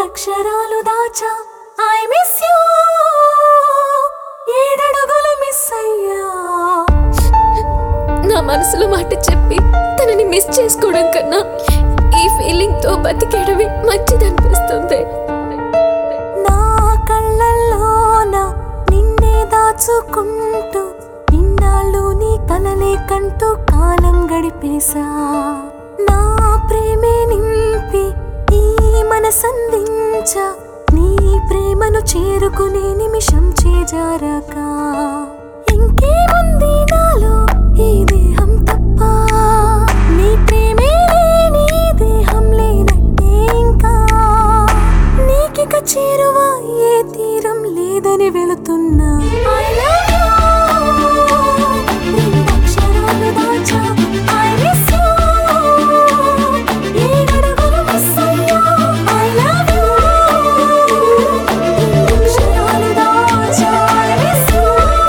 రెండక్షరాలు దాచా I miss you ఏడడుగులు miss అయ్యా నా మనసులో మాట చెప్పి తనని మిస్ చేసుకోవడం కన్నా ఈ ఫీలింగ్ తో బతికేయడమే మంచిదనిపిస్తుంది నా కళ్ళల్లోన నిన్నే దాచుకుంటూ ఇన్నాళ్ళు నీ కలలే కంటూ కాలం గడిపేశా నా ప్రేమే నింపి ఈ మనసందించ నీ ప్రేమను చేరుకునే నిమిషం చేజారక ఇంకేముంది నాలో ఈ దేహం తప్ప నీ ప్రేమే లేని ఈ దేహం లేనట్టే ఇంకా నీకిక చేరువ ఏ తీరం లేదని వెళుతున్నా I love you. రెండక్షరాలు దాచా. I miss you. ఏడడుగులు miss అయ్యా. I love you. రెండక్షరాలు దాచా. I miss you.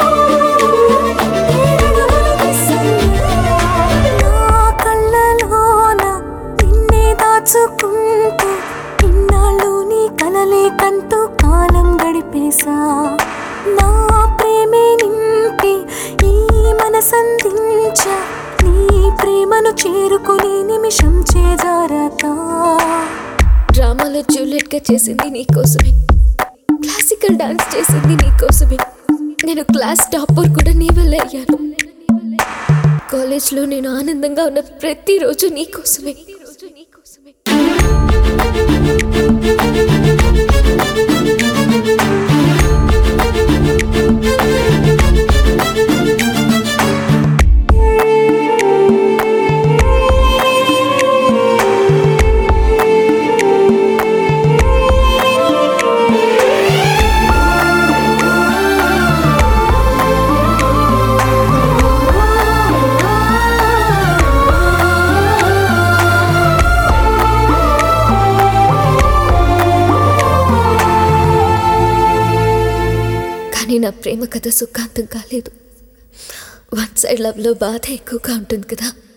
ఏడడుగులు miss అయ్యా. నా కళ్ళలోన నిన్నే దాచుకుంటూ ఇన్నాళ్ళు నీ కలలే కంటూ కాలం గడిపేశా నా ప్రేమే నింపి ఈ మనసందించ నీ ప్రేమను చేరుకునే నిమిషం చేజారతా డ్రామాలో జూలియట్ గా చేసింది నీకోసమే క్లాసికల్ డాన్స్ చేసింది నీకోసమే నేను క్లాస్ టాపర్ కూడా నీ వల్ల అయ్యాను కాలేజ్లో నేను ఆనందంగా ఉన్న ప్రతిరోజు నీకోసమే కానీ నా ప్రేమ కథ సుఖాంతం కాలేదు వన్ సైడ్ లవ్లో బాధ ఎక్కువగా ఉంటుంది కదా